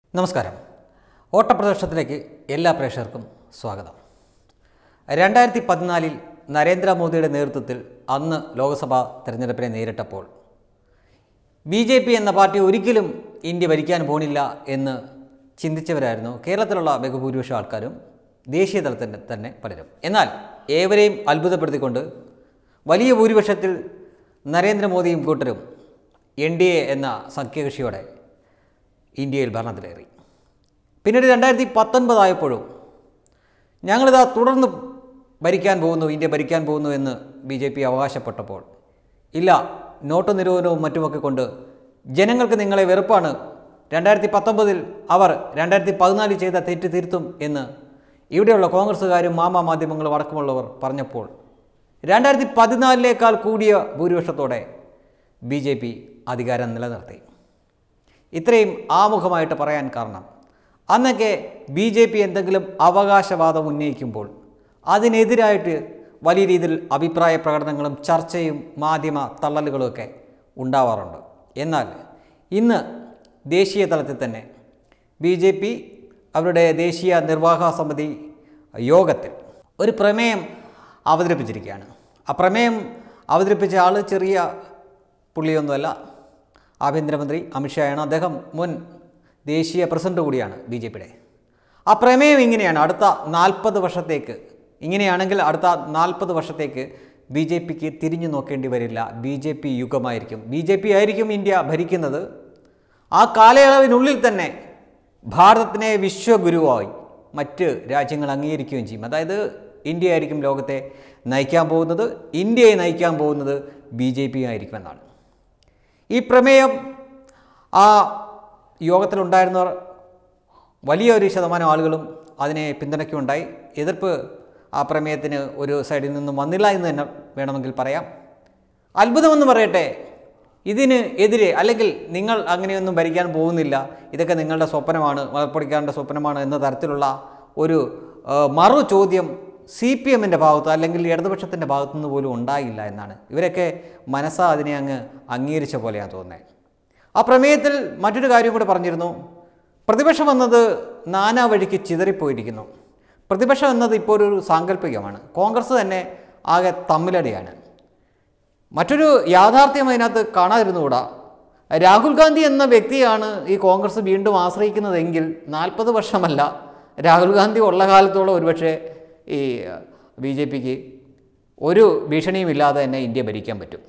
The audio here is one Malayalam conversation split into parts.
നമസ്കാരം ഓട്ടപ്രദർശനത്തിലേക്ക് എല്ലാ പ്രേക്ഷകർക്കും സ്വാഗതം രണ്ടായിരത്തി പതിനാലിൽ നരേന്ദ്രമോദിയുടെ നേതൃത്വത്തിൽ അന്ന് ലോക്സഭാ തെരഞ്ഞെടുപ്പിനെ നേരിട്ടപ്പോൾ ബി ജെ പി എന്ന പാർട്ടി ഒരിക്കലും ഇന്ത്യ ഭരിക്കാൻ പോണില്ല എന്ന് ചിന്തിച്ചവരായിരുന്നു കേരളത്തിലുള്ള ബഹുഭൂരിപക്ഷം ആൾക്കാരും ദേശീയ തലത്തിൽ തന്നെ പലരും എന്നാൽ ഏവരെയും അത്ഭുതപ്പെടുത്തിക്കൊണ്ട് വലിയ ഭൂരിപക്ഷത്തിൽ നരേന്ദ്രമോദിയും കൂട്ടരും എൻ ഡി എ എന്ന സഖ്യകക്ഷിയോടെ ഇന്ത്യയിൽ ഭരണത്തിലേറി പിന്നീട് രണ്ടായിരത്തി പത്തൊൻപതായപ്പോഴും ഞങ്ങളിതാ തുടർന്ന് ഭരിക്കാൻ പോകുന്നു ഇന്ത്യ ഭരിക്കാൻ പോകുന്നു എന്ന് ബി ജെ പി അവകാശപ്പെട്ടപ്പോൾ ഇല്ല നോട്ട് നിരോധനവും മറ്റുമൊക്കെ കൊണ്ട് ജനങ്ങൾക്ക് നിങ്ങളെ വെറുപ്പാണ് രണ്ടായിരത്തി പത്തൊമ്പതിൽ അവർ രണ്ടായിരത്തി പതിനാലിൽ ചെയ്ത തെറ്റ് തിരുത്തും എന്ന് ഇവിടെയുള്ള കോൺഗ്രസ്സുകാരും മാമാ മാധ്യമങ്ങളും അടക്കമുള്ളവർ പറഞ്ഞപ്പോൾ രണ്ടായിരത്തി പതിനാലിനേക്കാൾ കൂടിയ ഭൂരിപക്ഷത്തോടെ ബി ജെ പി അധികാരം നിലനിർത്തി ഇത്രയും ആമുഖമായിട്ട് പറയാൻ കാരണം അന്നൊക്കെ ബി ജെ പി എന്തെങ്കിലും അവകാശവാദം ഉന്നയിക്കുമ്പോൾ അതിനെതിരായിട്ട് വലിയ രീതിയിൽ അഭിപ്രായ പ്രകടനങ്ങളും ചർച്ചയും മാധ്യമ തള്ളലുകളുമൊക്കെ ഉണ്ടാവാറുണ്ട് എന്നാൽ ഇന്ന് ദേശീയ തലത്തിൽ തന്നെ ബി ജെ പി അവരുടെ ദേശീയ നിർവാഹക സമിതി യോഗത്തിൽ ഒരു പ്രമേയം അവതരിപ്പിച്ചിരിക്കുകയാണ് ആ പ്രമേയം അവതരിപ്പിച്ച ആൾ ചെറിയ പുള്ളിയൊന്നുമല്ല ആഭ്യന്തരമന്ത്രി അമിത്ഷായാണ് അദ്ദേഹം മുൻ ദേശീയ പ്രസിഡന്റ് കൂടിയാണ് ബി ജെ പിയുടെ ആ പ്രമേയം ഇങ്ങനെയാണ് അടുത്ത നാൽപ്പത് വർഷത്തേക്ക് ഇങ്ങനെയാണെങ്കിൽ അടുത്ത നാൽപ്പത് വർഷത്തേക്ക് ബി ജെ പിക്ക് തിരിഞ്ഞു നോക്കേണ്ടി വരില്ല ബി ജെ പി യുഗമായിരിക്കും ബി ജെ പി ആയിരിക്കും ഇന്ത്യ ഭരിക്കുന്നത് ആ കാലയളവിനുള്ളിൽ തന്നെ ഭാരതത്തിനെ വിശ്വഗുരുവായി മറ്റ് രാജ്യങ്ങൾ അംഗീകരിക്കുകയും ചെയ്യും അതായത് ഇന്ത്യ ആയിരിക്കും ലോകത്തെ നയിക്കാൻ പോകുന്നത് ഇന്ത്യയെ നയിക്കാൻ പോകുന്നത് ബി ജെ പി ആയിരിക്കുമെന്നാണ് ഈ പ്രമേയം ആ യോഗത്തിലുണ്ടായിരുന്നവർ വലിയൊരു ശതമാനം ആളുകളും അതിനെ പിന്തുണയ്ക്കുകയുണ്ടായി എതിർപ്പ് ആ പ്രമേയത്തിന് ഒരു സൈഡിൽ നിന്നും വന്നില്ല എന്ന് തന്നെ വേണമെങ്കിൽ പറയാം അത്ഭുതമെന്ന് പറയട്ടെ ഇതിന് എതിരെ അല്ലെങ്കിൽ നിങ്ങൾ അങ്ങനെയൊന്നും ഭരിക്കാൻ പോകുന്നില്ല ഇതൊക്കെ നിങ്ങളുടെ സ്വപ്നമാണ് മലപ്പൊടിക്കാരൻ്റെ സ്വപ്നമാണ് എന്ന തരത്തിലുള്ള ഒരു ആ, മറു ചോദ്യം സി പി എമ്മിൻ്റെ ഭാഗത്ത് അല്ലെങ്കിൽ ഇടതുപക്ഷത്തിൻ്റെ ഭാഗത്തു നിന്ന് പോലും ഉണ്ടായില്ല എന്നാണ് ഇവരൊക്കെ മനസ്സാ അതിനെ അങ്ങ് അംഗീകരിച്ച പോലെയാണ് തോന്നുന്നത് ആ പ്രമേയത്തിൽ മറ്റൊരു കാര്യം കൂടി പറഞ്ഞിരുന്നു പ്രതിപക്ഷം എന്നത് നാനാ വഴിക്ക് ചിതറിപ്പോയിരിക്കുന്നു പ്രതിപക്ഷം എന്നത് ഇപ്പോൾ ഒരു സാങ്കല്പികമാണ് കോൺഗ്രസ് തന്നെ ആകെ തമ്മിലടിയാണ് മറ്റൊരു യാഥാർത്ഥ്യം അതിനകത്ത് കാണാതിരുന്നുകൂടാ രാഹുൽ ഗാന്ധി എന്ന വ്യക്തിയാണ് ഈ കോൺഗ്രസ് വീണ്ടും ആശ്രയിക്കുന്നതെങ്കിൽ നാൽപ്പത് വർഷമല്ല രാഹുൽ ഗാന്ധി ഉള്ള കാലത്തോളം ഒരുപക്ഷെ ഈ ബി ജെ പിക്ക് ഒരു ഭീഷണിയും ഇല്ലാതെ തന്നെ ഇന്ത്യ ഭരിക്കാൻ പറ്റും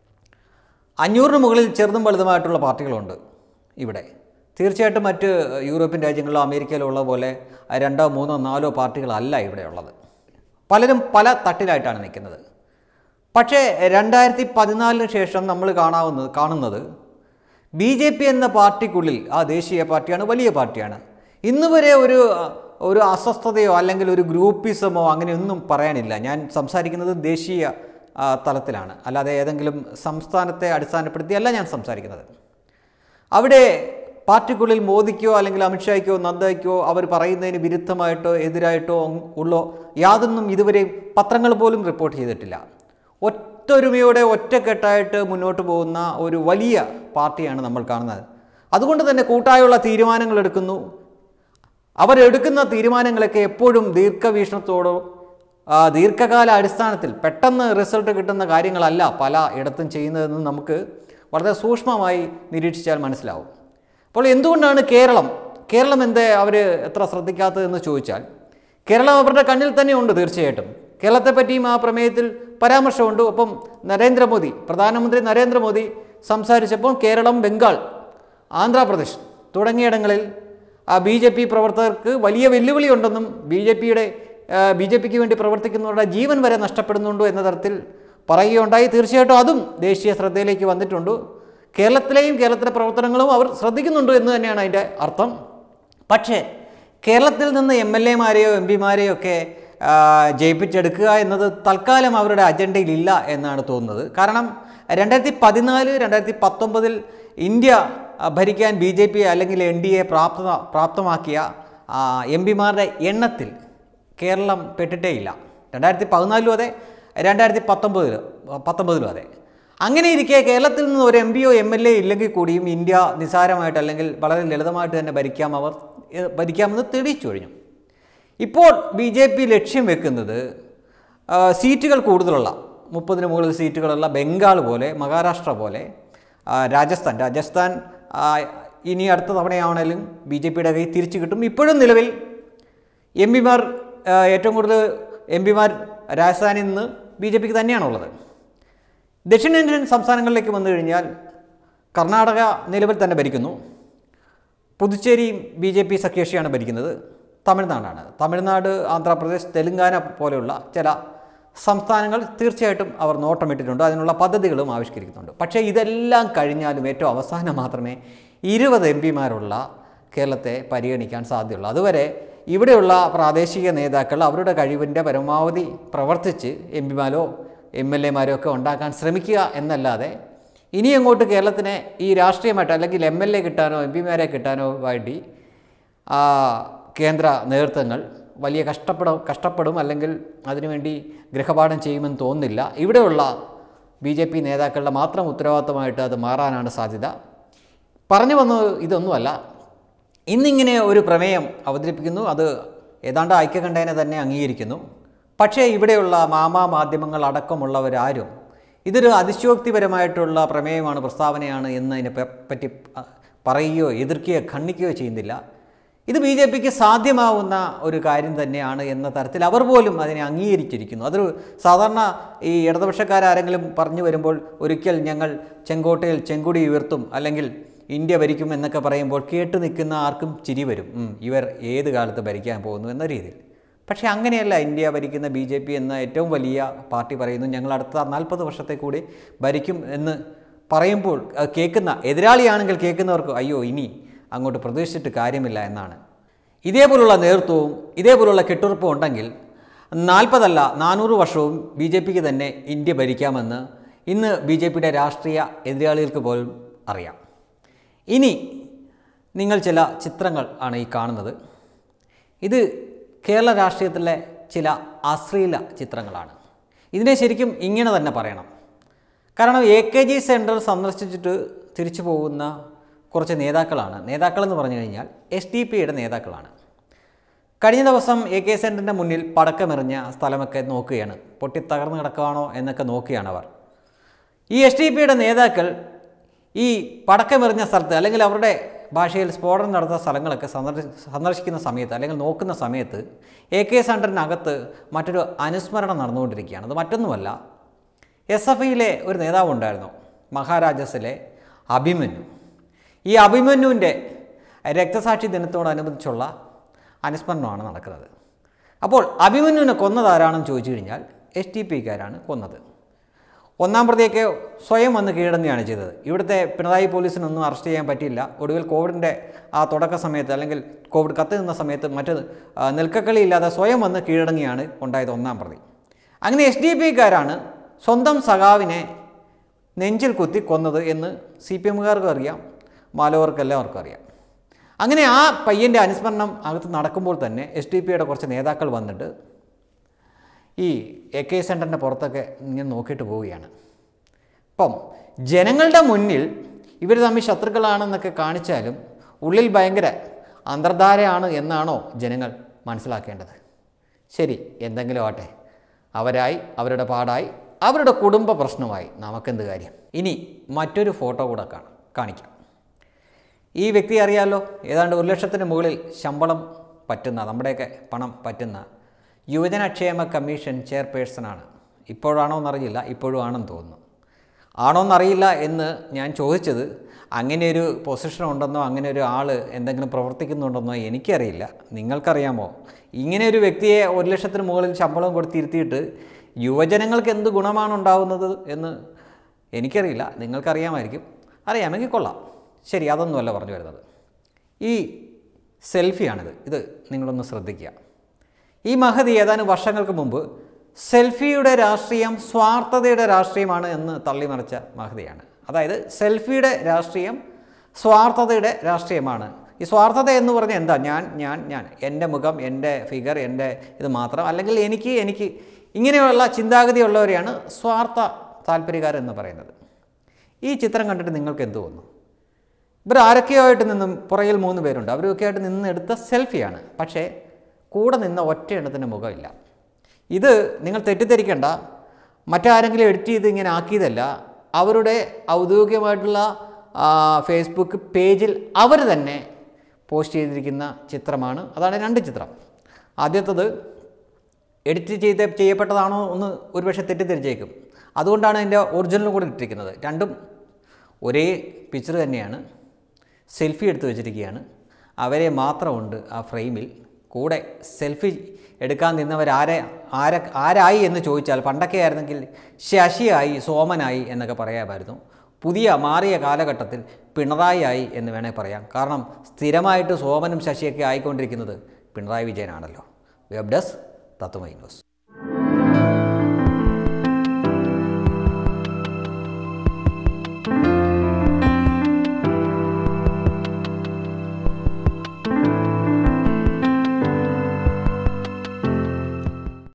അഞ്ഞൂറിന് മുകളിൽ ചെറുതും വലുതുമായിട്ടുള്ള പാർട്ടികളുണ്ട് ഇവിടെ തീർച്ചയായിട്ടും മറ്റ് യൂറോപ്യൻ രാജ്യങ്ങളിലോ അമേരിക്കയിലോ ഉള്ള പോലെ രണ്ടോ മൂന്നോ നാലോ പാർട്ടികളല്ല ഇവിടെ ഉള്ളത് പലരും പല തട്ടിലായിട്ടാണ് നിൽക്കുന്നത് പക്ഷേ രണ്ടായിരത്തി പതിനാലിന് ശേഷം നമ്മൾ കാണാവുന്നത് കാണുന്നത് ബി ജെ പി എന്ന പാർട്ടിക്കുള്ളിൽ ആ ദേശീയ പാർട്ടിയാണ് വലിയ പാർട്ടിയാണ് ഇന്ന് വരെ ഒരു ഒരു അസ്വസ്ഥതയോ അല്ലെങ്കിൽ ഒരു ഗ്രൂപ്പിസമോ അങ്ങനെയൊന്നും പറയാനില്ല ഞാൻ സംസാരിക്കുന്നത് ദേശീയ ആ, തലത്തിലാണ് അല്ലാതെ ഏതെങ്കിലും സംസ്ഥാനത്തെ അടിസ്ഥാനപ്പെടുത്തിയല്ല ഞാൻ സംസാരിക്കുന്നത് അവിടെ പാർട്ടിക്കുള്ളിൽ മോദിക്കോ അല്ലെങ്കിൽ അമിത്ഷായ്ക്കോ നദ്ദയ്ക്കോ അവർ പറയുന്നതിന് വിരുദ്ധമായിട്ടോ എതിരായിട്ടോ ഉള്ളോ യാതൊന്നും ഇതുവരെ പത്രങ്ങൾ പോലും റിപ്പോർട്ട് ചെയ്തിട്ടില്ല ഒത്തൊരുമയോടെ ഒറ്റക്കെട്ടായിട്ട് മുന്നോട്ട് പോകുന്ന ഒരു വലിയ പാർട്ടിയാണ് നമ്മൾ കാണുന്നത് അതുകൊണ്ട് തന്നെ കൂട്ടായുള്ള തീരുമാനങ്ങൾ എടുക്കുന്നു അവരെടുക്കുന്ന തീരുമാനങ്ങളൊക്കെ എപ്പോഴും ദീർഘവീക്ഷണത്തോടോ ആ, ദീർഘകാല അടിസ്ഥാനത്തിൽ പെട്ടെന്ന് റിസൾട്ട് കിട്ടുന്ന കാര്യങ്ങളല്ല പല ഇടത്തും ചെയ്യുന്നതെന്ന് നമുക്ക് വളരെ സൂക്ഷ്മമായി നിരീക്ഷിച്ചാൽ മനസ്സിലാവും അപ്പോൾ എന്തുകൊണ്ടാണ് കേരളം കേരളം എന്തേ അവർ എത്ര ശ്രദ്ധിക്കാത്തതെന്ന് ചോദിച്ചാൽ കേരളം അവരുടെ കണ്ണിൽ തന്നെയുണ്ട് തീർച്ചയായിട്ടും കേരളത്തെ പറ്റിയും ആ പ്രമേയത്തിൽ പരാമർശമുണ്ട് ഒപ്പം നരേന്ദ്രമോദി പ്രധാനമന്ത്രി നരേന്ദ്രമോദി സംസാരിച്ചപ്പോൾ കേരളം ബംഗാൾ ആന്ധ്രാപ്രദേശ് തുടങ്ങിയിടങ്ങളിൽ ആ ബി ജെ പി പ്രവർത്തകർക്ക് വലിയ വെല്ലുവിളിയുണ്ടെന്നും ബി ജെ പിയുടെ ബി ജെ പിക്ക് വേണ്ടി പ്രവർത്തിക്കുന്നവരുടെ ജീവൻ വരെ നഷ്ടപ്പെടുന്നുണ്ടോ എന്ന തരത്തിൽ പറയുകയുണ്ടായി തീർച്ചയായിട്ടും അതും ദേശീയ ശ്രദ്ധയിലേക്ക് വന്നിട്ടുണ്ട് കേരളത്തിലെയും കേരളത്തിലെ പ്രവർത്തനങ്ങളും അവർ ശ്രദ്ധിക്കുന്നുണ്ട് എന്ന് തന്നെയാണ് അതിൻ്റെ അർത്ഥം പക്ഷേ കേരളത്തിൽ നിന്ന് എം എൽ എമാരെയോ എം പിമാരെയോ ഒക്കെ ആ, ജയിപ്പിച്ചെടുക്കുക എന്നത് തൽക്കാലം അവരുടെ അജണ്ടയിലില്ല എന്നാണ് തോന്നുന്നത് കാരണം രണ്ടായിരത്തി പതിനാല് രണ്ടായിരത്തി പത്തൊമ്പതിൽ ഇന്ത്യ ആ, ഭരിക്കാൻ ബി ജെ പി അല്ലെങ്കിൽ എൻ ഡി എ പ്രാപ്ത പ്രാപ്തമാക്കിയ എം പിമാരുടെ എണ്ണത്തിൽ കേരളം പെട്ടിട്ടേ ഇല്ല രണ്ടായിരത്തി പതിനാലിലും അതെ രണ്ടായിരത്തി പത്തൊമ്പതിൽ പത്തൊമ്പതിലും അതെ അങ്ങനെ ഇരിക്കെ കേരളത്തിൽ നിന്ന് ഒരു എം പിയോ എം എൽ എ ഇല്ലെങ്കിൽ കൂടിയും ഇന്ത്യ നിസ്സാരമായിട്ട് അല്ലെങ്കിൽ വളരെ ലളിതമായിട്ട് തന്നെ ഭരിക്കാം അവർ ഏഹ്, ഭരിക്കാമെന്ന് തെളിയിച്ചു കഴിഞ്ഞു ഇപ്പോൾ ബി ജെ പി ലക്ഷ്യം വെക്കുന്നത് ആ, സീറ്റുകൾ കൂടുതലുള്ള മുപ്പതിന് മുകളിൽ സീറ്റുകളുള്ള ബംഗാൾ പോലെ മഹാരാഷ്ട്ര പോലെ ആ, രാജസ്ഥാൻ രാജസ്ഥാൻ ആ, ഇനി അടുത്ത തവണയാണെങ്കിലും ബി ജെ പിയുടെ കൈ തിരിച്ചു കിട്ടും ഇപ്പോഴും നിലവിൽ എം പിമാർ ഏറ്റവും കൂടുതൽ എം പിമാർ രാജസ്ഥാനിൽ നിന്ന് ബി ജെ പിക്ക് തന്നെയാണുള്ളത് ദക്ഷിണേന്ത്യൻ സംസ്ഥാനങ്ങളിലേക്ക് വന്നു കഴിഞ്ഞാൽ കർണാടക നിലവിൽ തന്നെ ഭരിക്കുന്നു പുതുച്ചേരിയും ബി ജെ പി സഖ്യകക്ഷിയാണ് ഭരിക്കുന്നത് തമിഴ്നാടാണ് തമിഴ്നാട് ആന്ധ്രാപ്രദേശ് തെലുങ്കാന പോലെയുള്ള ചില സംസ്ഥാനങ്ങൾ തീർച്ചയായിട്ടും അവർ നോട്ടമിട്ടിട്ടുണ്ട് അതിനുള്ള പദ്ധതികളും ആവിഷ്കരിക്കുന്നുണ്ട് പക്ഷേ ഇതെല്ലാം കഴിഞ്ഞാലും ഏറ്റവും അവസാനം മാത്രമേ ഇരുപത് എം പിമാരുള്ള കേരളത്തെ പരിഗണിക്കാൻ സാധ്യതയുള്ളൂ അതുവരെ ഇവിടെയുള്ള പ്രാദേശിക നേതാക്കൾ അവരുടെ കഴിവിൻ്റെ പരമാവധി പ്രവർത്തിച്ച് എം പിമാരോ എം എൽ എമാരോ ഒക്കെ ഉണ്ടാക്കാൻ ശ്രമിക്കുക എന്നല്ലാതെ ഇനി അങ്ങോട്ട് കേരളത്തിനെ ഈ രാഷ്ട്രീയമായിട്ട് അല്ലെങ്കിൽ എം എൽ എ കിട്ടാനോ എം പിമാരെ കിട്ടാനോ വേണ്ടി ആ, കേന്ദ്ര നേതൃത്വങ്ങൾ വലിയ കഷ്ടപ്പെടും കഷ്ടപ്പെടും അല്ലെങ്കിൽ അതിനുവേണ്ടി ഗൃഹപാഠം ചെയ്യുമെന്ന് തോന്നുന്നില്ല ഇവിടെയുള്ള ബി ജെ പി നേതാക്കളുടെ മാത്രം ഉത്തരവാദിത്തമായിട്ട് അത് മാറാനാണ് സാധ്യത പറഞ്ഞു വന്നത് ഇതൊന്നുമല്ല ഇന്നിങ്ങനെ ഒരു പ്രമേയം അവതരിപ്പിക്കുന്നു അത് ഏതാണ്ട് ഐക്യകണ്ഠേന തന്നെ അംഗീകരിക്കുന്നു പക്ഷേ ഇവിടെയുള്ള മാമാ മാധ്യമങ്ങൾ അടക്കമുള്ളവരാരും ഇതൊരു അതിശയോക്തിപരമായിട്ടുള്ള പ്രമേയമാണ് പ്രസ്താവനയാണ് എന്നതിനെ പ- പറ്റി പ- പറയുകയോ എതിർക്കുകയോ ഖണ്ഡിക്കുകയോ ചെയ്യുന്നില്ല ഇത് ബി ജെ പിക്ക് സാധ്യമാവുന്ന ഒരു കാര്യം തന്നെയാണ് എന്ന തരത്തിൽ അവർ പോലും അതിനെ അംഗീകരിച്ചിരിക്കുന്നു അതൊരു സാധാരണ ഈ ഇടതുപക്ഷക്കാരെങ്കിലും പറഞ്ഞു വരുമ്പോൾ ഒരിക്കൽ ഞങ്ങൾ ചെങ്കോട്ടയിൽ ചെങ്കുടി ഉയർത്തും അല്ലെങ്കിൽ ഇന്ത്യ ഭരിക്കും എന്നൊക്കെ പറയുമ്പോൾ കേട്ട് നിൽക്കുന്ന ആർക്കും ചിരി വരും ഉം, ഇവർ ഏത് കാലത്ത് ഭരിക്കാൻ പോകുന്നു എന്ന രീതിയിൽ പക്ഷേ അങ്ങനെയല്ല ഇന്ത്യ ഭരിക്കുന്ന ബി ജെ പി എന്ന ഏറ്റവും വലിയ പാർട്ടി പറയുന്നു ഞങ്ങൾ അടുത്ത നാൽപ്പത് വർഷത്തെ കൂടി ഭരിക്കും എന്ന് പറയുമ്പോൾ അത് കേൾക്കുന്ന എതിരാളിയാണെങ്കിൽ കേൾക്കുന്നവർക്ക് അയ്യോ ഇനി അങ്ങോട്ട് പ്രതീക്ഷിച്ചിട്ട് കാര്യമില്ല എന്നാണ് ഇതേപോലുള്ള നേതൃത്വവും ഇതേപോലുള്ള കെട്ടുറപ്പും ഉണ്ടെങ്കിൽ നാൽപ്പതല്ല നാനൂറ് വർഷവും ബി ജെ പിക്ക് തന്നെ ഇന്ത്യ ഭരിക്കാമെന്ന് ഇന്ന് ബി ജെ പിയുടെ രാഷ്ട്രീയ എതിരാളികൾക്ക് പോലും അറിയാം ഇനി നിങ്ങൾ ചില ചിത്രങ്ങൾ ആണ് ഈ കാണുന്നത് ഇത് കേരള രാഷ്ട്രീയത്തിലെ ചില അശ്ലീല ചിത്രങ്ങളാണ് ഇതിനെ ശരിക്കും ഇങ്ങനെ തന്നെ പറയണം കാരണം എ കെ ജി സെൻറ്റർ സന്ദർശിച്ചിട്ട് തിരിച്ചു പോകുന്ന കുറച്ച് നേതാക്കളാണ് നേതാക്കളെന്ന് പറഞ്ഞു കഴിഞ്ഞാൽ എസ് ഡി പിയുടെ നേതാക്കളാണ് കഴിഞ്ഞ ദിവസം എ കെ സെൻറ്ററിൻ്റെ മുന്നിൽ പടക്കമെറിഞ്ഞ സ്ഥലമൊക്കെ നോക്കുകയാണ് പൊട്ടി തകർന്നു കിടക്കുകയാണോ എന്നൊക്കെ നോക്കുകയാണ് അവർ ഈ എസ് ഡി പിയുടെ നേതാക്കൾ ഈ പടക്കമെറിഞ്ഞ സ്ഥലത്ത് അല്ലെങ്കിൽ അവരുടെ ഭാഷയിൽ സ്ഫോടനം നടത്തുന്ന സ്ഥലങ്ങളൊക്കെ സന്ദർശി സന്ദർശിക്കുന്ന സമയത്ത് അല്ലെങ്കിൽ നോക്കുന്ന സമയത്ത് എ കെ സെൻറ്ററിനകത്ത് മറ്റൊരു അനുസ്മരണം നടന്നുകൊണ്ടിരിക്കുകയാണ് അത് മറ്റൊന്നുമല്ല എസ് എഫ് ഐയിലെ ഒരു നേതാവ് ഉണ്ടായിരുന്നു മഹാരാജാസിലെ അഭിമന്യു ഈ അഭിമന്യുവിൻ്റെ രക്തസാക്ഷി ദിനത്തോടനുബന്ധിച്ചുള്ള അനുസ്മരണമാണ് നടക്കുന്നത് അപ്പോൾ അഭിമന്യുവിനെ കൊന്നതാരാണെന്ന് ചോദിച്ചു കഴിഞ്ഞാൽ എസ് ടി പിക്കാരാണ് കൊന്നത് ഒന്നാം പ്രതിയൊക്കെ സ്വയം വന്ന് കീഴടങ്ങുകയാണ് ചെയ്തത് ഇവിടുത്തെ പിണറായി പോലീസിനൊന്നും അറസ്റ്റ് ചെയ്യാൻ പറ്റിയില്ല ഒടുവിൽ കോവിഡിൻ്റെ ആ തുടക്ക സമയത്ത് അല്ലെങ്കിൽ കോവിഡ് കത്തി നിന്ന സമയത്ത് മറ്റ് ആ, നിൽക്കക്കളി ഇല്ലാതെ സ്വയം വന്ന് കീഴടങ്ങിയാണ് ഉണ്ടായത് ഒന്നാം പ്രതി അങ്ങനെ എസ് ഡി പിക്കാരാണ് സ്വന്തം സഖാവിനെ നെഞ്ചിൽ കുത്തി കൊന്നത് എന്ന് സി പി എമ്മുകാർക്കും അറിയാം മാലോവർക്കും എല്ലാവർക്കും അറിയാം അങ്ങനെ ആ പയ്യൻ്റെ അനുസ്മരണം അകത്ത് നടക്കുമ്പോൾ തന്നെ എസ് ഡി പിയുടെ കുറച്ച് നേതാക്കൾ വന്നിട്ട് ഈ എ കെ സെൻറ്ററിൻ്റെ പുറത്തൊക്കെ ഇങ്ങനെ നോക്കിയിട്ട് പോവുകയാണ് അപ്പം ജനങ്ങളുടെ മുന്നിൽ ഇവർ തമ്മിൽ ശത്രുക്കളാണെന്നൊക്കെ കാണിച്ചാലും ഉള്ളിൽ ഭയങ്കര അന്തർധാരയാണ് എന്നാണോ ജനങ്ങൾ മനസ്സിലാക്കേണ്ടത് ശരി എന്തെങ്കിലും ആട്ടെ അവരായി അവരുടെ പാടായി അവരുടെ കുടുംബ പ്രശ്നമായി നമുക്കെന്ത് കാര്യം ഇനി മറ്റൊരു ഫോട്ടോ കൂടെ കാണാം കാണിക്കാം ഈ വ്യക്തി അറിയാമല്ലോ ഏതാണ്ട് ഒരു ലക്ഷത്തിന് മുകളിൽ ശമ്പളം പറ്റുന്ന നമ്മുടെയൊക്കെ പണം പറ്റുന്ന യുവജനക്ഷേമ കമ്മീഷൻ ചെയർപേഴ്സണാണ് ഇപ്പോഴാണോ എന്നറിയില്ല ഇപ്പോഴും ആണെന്ന് തോന്നുന്നു ആണോ എന്നറിയില്ല എന്ന് ഞാൻ ചോദിച്ചത് അങ്ങനെ ഒരു പൊസിഷൻ ഉണ്ടെന്നോ അങ്ങനെ ഒരു ആൾ എന്തെങ്കിലും പ്രവർത്തിക്കുന്നുണ്ടെന്നോ എനിക്കറിയില്ല നിങ്ങൾക്കറിയാമോ ഇങ്ങനെ ഒരു വ്യക്തിയെ ഒരു ലക്ഷത്തിന് മുകളിൽ ശമ്പളം കൊടുത്തിരുത്തിയിട്ട് യുവജനങ്ങൾക്ക് എന്ത് ഗുണമാണ് ഉണ്ടാവുന്നത് എന്ന് എനിക്കറിയില്ല നിങ്ങൾക്കറിയാമായിരിക്കും അറിയാമെങ്കിൽ കൊള്ളാം ശരി അതൊന്നുമല്ല പറഞ്ഞു വരുന്നത് ഈ സെൽഫിയാണിത് ഇത് നിങ്ങളൊന്ന് ശ്രദ്ധിക്കുക ഈ മഹതി ഏതാനും വർഷങ്ങൾക്ക് മുമ്പ് സെൽഫിയുടെ രാഷ്ട്രീയം സ്വാർത്ഥതയുടെ രാഷ്ട്രീയമാണ് എന്ന് തള്ളിമറിച്ച മഹതിയാണ് അതായത് സെൽഫിയുടെ രാഷ്ട്രീയം സ്വാർത്ഥതയുടെ രാഷ്ട്രീയമാണ് ഈ സ്വാർത്ഥത എന്ന് പറഞ്ഞാൽ എന്താ ഞാൻ ഞാൻ ഞാൻ എൻ്റെ മുഖം എൻ്റെ ഫിഗർ എൻ്റെ ഇത് മാത്രം അല്ലെങ്കിൽ എനിക്ക് എനിക്ക് ഇങ്ങനെയുള്ള ചിന്താഗതി ഉള്ളവരെയാണ് സ്വാർത്ഥ താല്പര്യക്കാരെന്ന് പറയുന്നത് ഈ ചിത്രം കണ്ടിട്ട് നിങ്ങൾക്ക് എന്ത് തോന്നുന്നു ഇവർ ആരൊക്കെയോ ആയിട്ട് നിന്നും പുറകിൽ മൂന്ന് പേരുണ്ട് അവരൊക്കെ ആയിട്ട് നിന്ന് എടുത്ത സെൽഫിയാണ് പക്ഷേ കൂടെ നിന്ന ഒറ്റ എണ്ണത്തിൻ്റെ മുഖമില്ല ഇത് നിങ്ങൾ തെറ്റിദ്ധരിക്കേണ്ട മറ്റാരെങ്കിലും എഡിറ്റ് ചെയ്ത് ഇങ്ങനെ ആക്കിയതല്ല അവരുടെ ഔദ്യോഗികമായിട്ടുള്ള ആ, ഫേസ്ബുക്ക് പേജിൽ അവർ തന്നെ പോസ്റ്റ് ചെയ്തിരിക്കുന്ന ചിത്രമാണ് അതാണ് രണ്ട് ചിത്രം ആദ്യത്തത് എഡിറ്റ് ചെയ്ത് ചെയ്യപ്പെട്ടതാണോ എന്ന് ഒരുപക്ഷെ തെറ്റിദ്ധരിച്ചേക്കും അതുകൊണ്ടാണ് അതിൻ്റെ ഒറിജിനൽ കൂടെ ഇട്ടിരിക്കുന്നത് രണ്ടും ഒരേ പിക്ചർ തന്നെയാണ് സെൽഫി എടുത്ത് വെച്ചിരിക്കുകയാണ് അവരെ മാത്രമുണ്ട് ആ ഫ്രെയിമിൽ കൂടെ സെൽഫി എടുക്കാൻ നിന്നവരാരെ ആര ആരായി എന്ന് ചോദിച്ചാൽ പണ്ടൊക്കെ ആയിരുന്നെങ്കിൽ ശശിയായി സോമനായി എന്നൊക്കെ പറയാമായിരുന്നു പുതിയ മാറിയ കാലഘട്ടത്തിൽ പിണറായി ആയി എന്ന് വേണേൽ പറയാം കാരണം സ്ഥിരമായിട്ട് സോമനും ശശിയൊക്കെ ആയിക്കൊണ്ടിരിക്കുന്നത് പിണറായി വിജയനാണല്ലോ വെബ് ഡെസ്ക് തത്വമൈ ന്യൂസ്